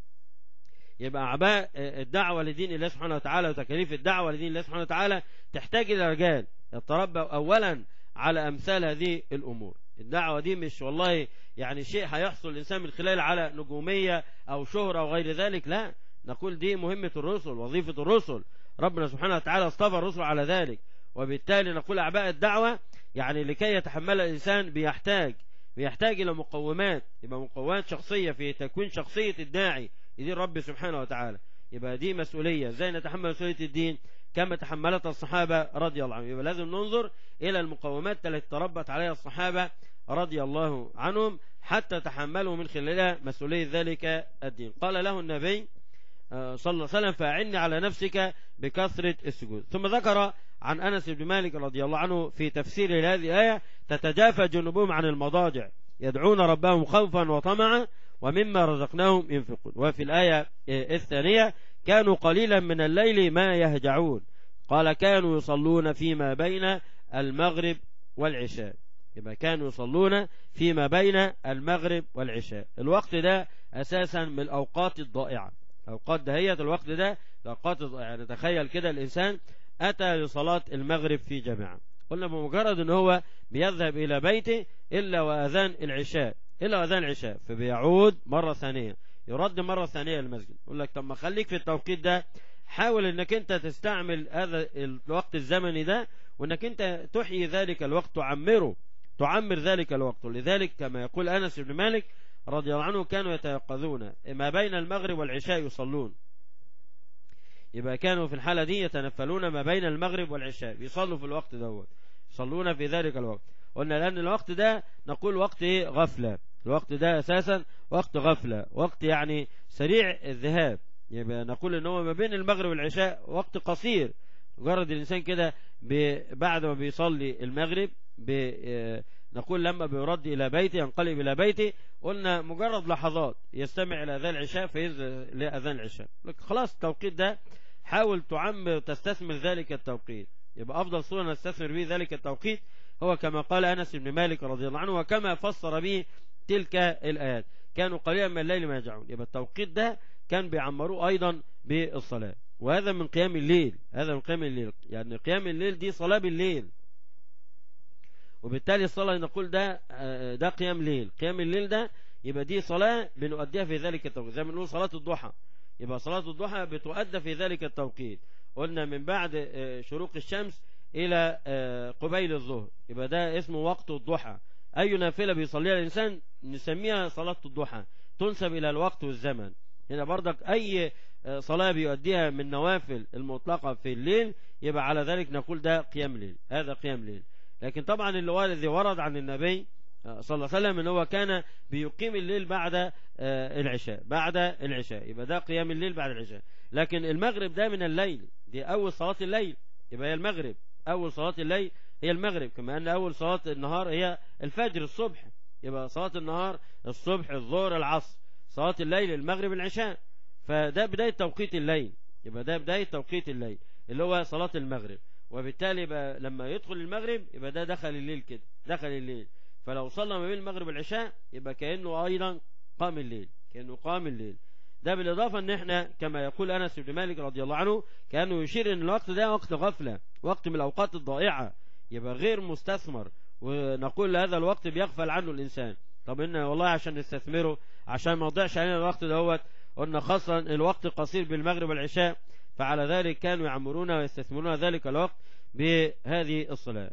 يبقى أعباء الدعوة لدين الله سبحانه وتعالى وتكاليف الدعوة لدين الله سبحانه وتعالى تحتاج إلى رجال يتربوا أولا على أمثال هذه الأمور الدعوة دي مش والله يعني شيء هيحصل الإنسان من خلال على نجومية أو شهرة أو غير ذلك لا نقول دي مهمة الرسل وظيفة الرسل ربنا سبحانه وتعالى اصطفى الرسل على ذلك وبالتالي نقول أعباء الدعوة يعني لكي يتحمل الإنسان بيحتاج بيحتاج إلى مقومات يبقى مقومات شخصية في تكوين شخصية الداعي يدين رب سبحانه وتعالى يبقى دي مسؤولية ازاي نتحمل مسؤولية الدين كما تحملت الصحابة رضي الله عنهم يبقى لازم ننظر إلى المقومات التي تربت عليها الصحابة رضي الله عنهم حتى تحملوا من خلالها مسؤولية ذلك الدين قال له النبي صلى الله عليه وسلم فأعني على نفسك بكثرة السجود ثم ذكر عن أنس بن مالك رضي الله عنه في تفسير هذه الآية تتجافى جنوبهم عن المضاجع يدعون ربهم خوفا وطمعا ومما رزقناهم ينفقون وفي الآية الثانية كانوا قليلا من الليل ما يهجعون قال كانوا يصلون فيما بين المغرب والعشاء يبقى كانوا يصلون فيما بين المغرب والعشاء الوقت ده أساسا من الأوقات الضائعة أوقات دهية الوقت ده الأوقات الضائعة نتخيل كده الإنسان أتى لصلاة المغرب في جماعة قلنا بمجرد أن هو بيذهب إلى بيته إلا وأذان العشاء إلا وأذان العشاء فبيعود مرة ثانية يرد مرة ثانية المسجد يقول لك طب ما خليك في التوقيت ده حاول انك انت تستعمل هذا الوقت الزمني ده وانك انت تحيي ذلك الوقت تعمره تعمر ذلك الوقت لذلك كما يقول أنس بن مالك رضي الله عنه كانوا يتيقظون ما بين المغرب والعشاء يصلون يبقى كانوا في الحالة دي يتنفلون ما بين المغرب والعشاء بيصلوا في الوقت دوت يصلون في ذلك الوقت قلنا لأن الوقت ده نقول وقت غفلة الوقت ده أساسا وقت غفلة وقت يعني سريع الذهاب يبقى نقول ان هو ما بين المغرب والعشاء وقت قصير مجرد الإنسان كده بعد ما بيصلي المغرب نقول لما بيرد إلى بيته ينقلب إلى بيته قلنا مجرد لحظات يستمع إلى أذان العشاء فيذهب لأذان العشاء خلاص التوقيت ده حاول تعمر تستثمر ذلك التوقيت يبقى أفضل صورة نستثمر به ذلك التوقيت هو كما قال أنس بن مالك رضي الله عنه وكما فسر به تلك الآيات كانوا قليلا من الليل ما يرجعون يبقى التوقيت ده كان بيعمروه أيضا بالصلاة وهذا من قيام الليل هذا من قيام الليل يعني قيام الليل دي صلاة بالليل وبالتالي الصلاة نقول ده ده قيام ليل قيام الليل ده يبقى دي صلاة بنؤديها في ذلك التوقيت زي ما بنقول صلاة الضحى يبقى صلاة الضحى بتؤدى في ذلك التوقيت قلنا من بعد شروق الشمس إلى قبيل الظهر يبقى ده اسمه وقت الضحى أي نافلة بيصليها الإنسان نسميها صلاة الضحى تنسب إلى الوقت والزمن هنا برضك أي صلاة بيؤديها من نوافل المطلقة في الليل يبقى على ذلك نقول ده قيام ليل هذا قيام ليل لكن طبعا الذي ورد عن النبي صلى الله عليه وسلم ان هو كان بيقيم الليل بعد العشاء بعد العشاء يبقى ده قيام الليل بعد العشاء لكن المغرب ده من الليل دي اول صلاة الليل يبقى هي المغرب اول صلاة الليل هي المغرب كما ان اول صلاة النهار هي الفجر الصبح يبقى صلاة النهار الصبح الظهر العصر صلاة الليل المغرب العشاء فده بداية توقيت الليل يبقى ده بداية توقيت الليل اللي هو صلاة المغرب وبالتالي يبقى لما يدخل المغرب يبقى ده دخل الليل كده دخل الليل فلو صلى ما بين المغرب والعشاء يبقى كأنه أيضا قام الليل كأنه قام الليل ده بالإضافة أن احنا كما يقول أنس بن مالك رضي الله عنه كأنه يشير أن الوقت ده وقت غفلة وقت من الأوقات الضائعة يبقى غير مستثمر ونقول هذا الوقت بيغفل عنه الإنسان طب إن والله عشان نستثمره عشان ما يضيعش علينا الوقت دوت قلنا خاصة الوقت قصير بالمغرب والعشاء فعلى ذلك كانوا يعمرون ويستثمرون ذلك الوقت بهذه الصلاة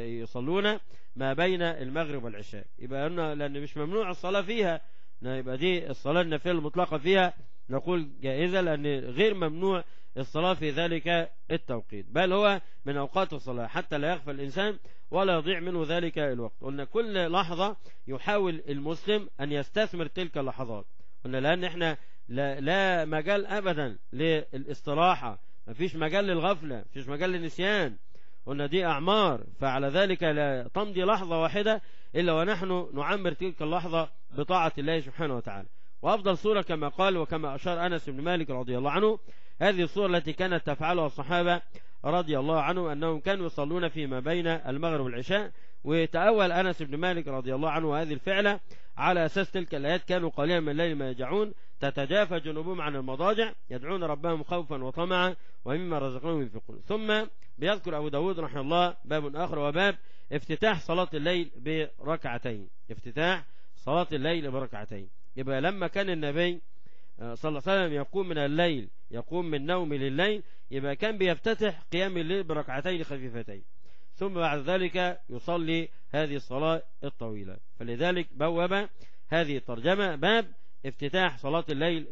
يصلون ما بين المغرب والعشاء يبقى قلنا لأن مش ممنوع الصلاة فيها يبقى دي الصلاة النافلة المطلقة فيها نقول جائزة لأن غير ممنوع الصلاة في ذلك التوقيت بل هو من أوقات الصلاة حتى لا يغفل الإنسان ولا يضيع منه ذلك الوقت قلنا كل لحظة يحاول المسلم أن يستثمر تلك اللحظات قلنا لأن احنا لا, لا مجال أبدا للاستراحة مفيش مجال للغفلة مفيش مجال للنسيان قلنا دي أعمار فعلى ذلك لا تمضي لحظة واحدة إلا ونحن نعمر تلك اللحظة بطاعة الله سبحانه وتعالى وأفضل صورة كما قال وكما أشار أنس بن مالك رضي الله عنه هذه الصورة التي كانت تفعلها الصحابة رضي الله عنه أنهم كانوا يصلون فيما بين المغرب والعشاء وتأول أنس بن مالك رضي الله عنه هذه الفعلة على أساس تلك الآيات كانوا قليلا من الليل ما يجعون تتجافى جنوبهم عن المضاجع يدعون ربهم خوفا وطمعا ومما رزقناهم ينفقون ثم بيذكر أبو داود رحمه الله باب آخر وباب افتتاح صلاة الليل بركعتين افتتاح صلاة الليل بركعتين يبقى لما كان النبي صلى الله عليه وسلم يقوم من الليل يقوم من نوم لليل يبقى كان بيفتتح قيام الليل بركعتين خفيفتين ثم بعد ذلك يصلي هذه الصلاة الطويلة فلذلك بوب هذه الترجمة باب افتتاح صلاة الليل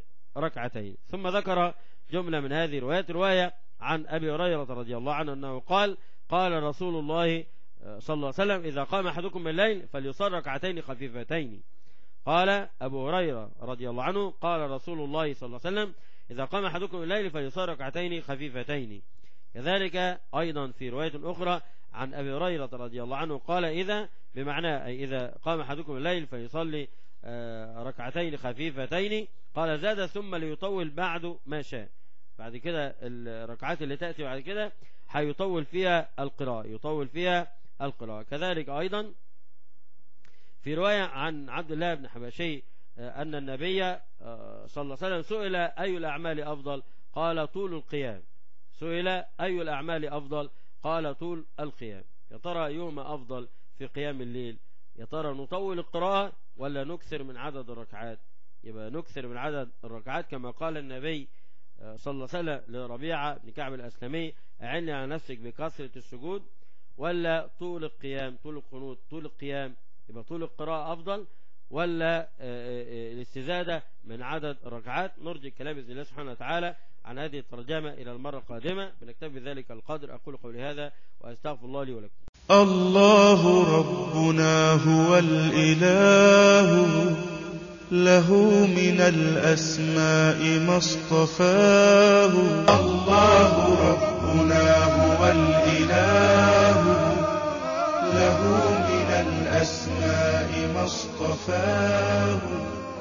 بركعتين ثم ذكر جملة من هذه الروايات رواية عن أبي هريرة رضي الله عنه أنه قال قال رسول الله صلى الله عليه وسلم إذا قام أحدكم من الليل فليصل ركعتين خفيفتين قال أبو هريرة رضي الله عنه قال رسول الله صلى الله عليه وسلم إذا قام أحدكم من الليل فليصل ركعتين خفيفتين كذلك أيضا في رواية أخرى عن أبي هريرة رضي الله عنه قال إذا بمعنى أي إذا قام أحدكم الليل فيصلي ركعتين خفيفتين قال زاد ثم ليطول بعد ما شاء بعد كده الركعات اللي تأتي بعد كده هيطول فيها القراءة يطول فيها القراءة كذلك أيضا في رواية عن عبد الله بن حبشي أن النبي صلى الله عليه وسلم سئل أي الأعمال أفضل قال طول القيام سئل أي الأعمال أفضل قال طول القيام يا ترى أيهما أفضل في قيام الليل يا ترى نطول القراءة ولا نكثر من عدد الركعات يبقى نكثر من عدد الركعات كما قال النبي صلى الله عليه وسلم لربيعة بن كعب الأسلمي أعني على نفسك بكثرة السجود ولا طول القيام طول القنوت طول القيام يبقى طول القراءة أفضل ولا الاستزادة من عدد الركعات نرجي الكلام بإذن الله سبحانه وتعالى عن هذه الترجمة إلى المرة القادمة بنكتفي بذلك القدر أقول قولي هذا وأستغفر الله لي ولكم الله ربنا هو الإله له من الأسماء ما اصطفاه الله ربنا هو الإله له من الأسماء ما اصطفاه